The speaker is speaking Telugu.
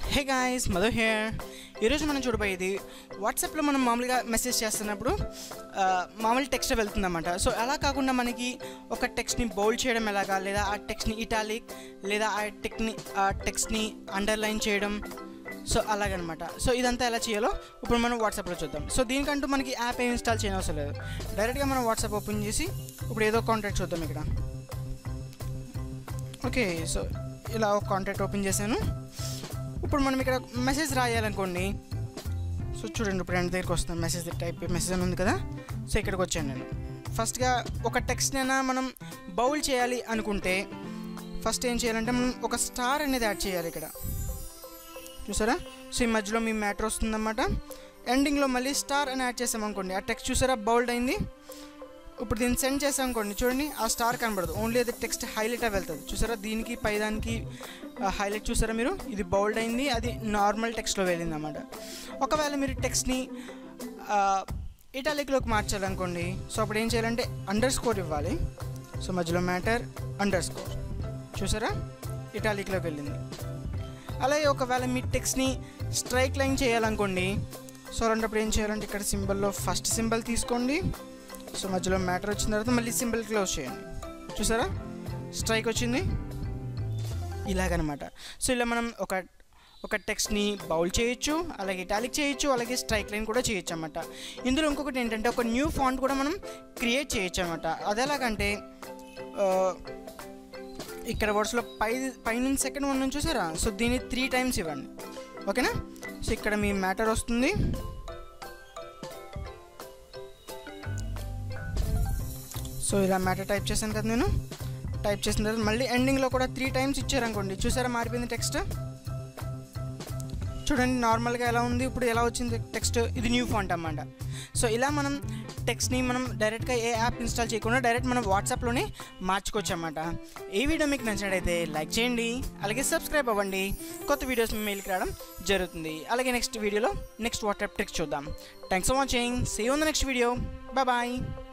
హే గాయస్ మధు హియర్ ఈరోజు మనం చూడబోయేది వాట్సాప్లో మనం మామూలుగా మెసేజ్ చేస్తున్నప్పుడు ఆ, మామూలు టెక్స్ట్ వెళ్తుందన్నమాట సో అలా కాకుండా మనకి ఒక టెక్స్ట్ని బౌల్డ్ చేయడం ఎలాగా లేదా ఆ టెక్స్ట్ని ఇటాలిక్ లేదా ఆ టెక్ని ఆ టెక్స్ట్ని అండర్లైన్ చేయడం సో అలాగనమాట సో ఇదంతా ఎలా చేయాలో ఇప్పుడు మనం వాట్సాప్లో చూద్దాం సో దీనికంటూ మనకి యాప్ ఏం ఇన్స్టాల్ చేయని అవసరం లేదు డైరెక్ట్గా మనం వాట్సాప్ ఓపెన్ చేసి ఇప్పుడు ఏదో కాంటాక్ట్ చూద్దాం ఇక్కడ ఓకే సో ఇలా ఒక కాంటాక్ట్ ఓపెన్ చేశాను ఇప్పుడు మనం ఇక్కడ మెసేజ్ రాయాలనుకోండి సో చూడండి ఇప్పుడు ఎండ్ దగ్గరికి వస్తుంది మెసేజ్ టైప్ మెసేజ్ అని ఉంది కదా సో ఇక్కడికి వచ్చాను నేను ఫస్ట్గా ఒక టెక్స్ట్ అయినా మనం బౌల్ చేయాలి అనుకుంటే ఫస్ట్ ఏం చేయాలంటే మనం ఒక స్టార్ అనేది యాడ్ చేయాలి ఇక్కడ చూసారా సో ఈ మధ్యలో మీ మ్యాటర్ వస్తుందన్నమాట ఎండింగ్లో మళ్ళీ స్టార్ అని యాడ్ చేసామనుకోండి ఆ టెక్స్ట్ చూసారా బౌల్డ్ అయింది ఇప్పుడు దీన్ని సెండ్ చేసాం అనుకోండి చూడండి ఆ స్టార్ కనబడదు ఓన్లీ అది టెక్స్ట్ హైలైట్ అయి వెళ్తుంది చూసారా దీనికి పై దానికి హైలైట్ చూసారా మీరు ఇది బౌల్డ్ అయింది అది నార్మల్ టెక్స్ట్లో వెళ్ళింది అన్నమాట ఒకవేళ మీరు టెక్స్ట్ని ఇటాలిక్లోకి మార్చాలనుకోండి సో అప్పుడు ఏం చేయాలంటే అండర్ స్కోర్ ఇవ్వాలి సో మధ్యలో మ్యాటర్ అండర్ స్కోర్ చూసారా ఇటాలిక్లోకి వెళ్ళింది అలాగే ఒకవేళ మీ టెక్స్ట్ని స్ట్రైక్ లైన్ చేయాలనుకోండి సో అలాంటప్పుడు ఏం చేయాలంటే ఇక్కడ సింబల్లో ఫస్ట్ సింబల్ తీసుకోండి సో మధ్యలో మ్యాటర్ వచ్చిన తర్వాత మళ్ళీ సింబల్ క్లోజ్ చేయండి చూసారా స్ట్రైక్ వచ్చింది ఇలాగనమాట సో ఇలా మనం ఒక ఒక టెక్స్ట్ని బౌల్ చేయొచ్చు అలాగే ఇటాలిక్ చేయొచ్చు అలాగే స్ట్రైక్ లైన్ కూడా చేయొచ్చు అనమాట ఇందులో ఇంకొకటి ఏంటంటే ఒక న్యూ ఫాంట్ కూడా మనం క్రియేట్ చేయొచ్చు అనమాట అది ఎలాగంటే ఆ, ఇక్కడ వర్డ్స్లో పై పైనుంచి సెకండ్ వన్ నుంచి చూసారా సో దీన్ని త్రీ టైమ్స్ ఇవ్వండి ఓకేనా సో ఇక్కడ మీ మ్యాటర్ వస్తుంది సో ఇలా మ్యాటర్ టైప్ చేశాను కదా నేను టైప్ చేసిన తర్వాత మళ్ళీ ఎండింగ్లో కూడా త్రీ టైమ్స్ ఇచ్చారనుకోండి చూసారా మారిపోయింది టెక్స్ట్ చూడండి నార్మల్గా ఎలా ఉంది ఇప్పుడు ఎలా వచ్చింది టెక్స్ట్ ఇది న్యూ ఫాంట్ అన్నమాట సో ఇలా మనం టెక్స్ట్ని మనం డైరెక్ట్గా ఏ యాప్ ఇన్స్టాల్ చేయకుండా డైరెక్ట్ మనం వాట్సాప్లోనే మార్చుకోవచ్చు అన్నమాట ఈ వీడియో మీకు నచ్చినట్టయితే లైక్ చేయండి అలాగే సబ్స్క్రైబ్ అవ్వండి కొత్త వీడియోస్ మీ మెయిల్కి రావడం జరుగుతుంది అలాగే నెక్స్ట్ వీడియోలో నెక్స్ట్ వాట్సాప్ ట్రిక్స్ చూద్దాం thanks for watching see on the next video bye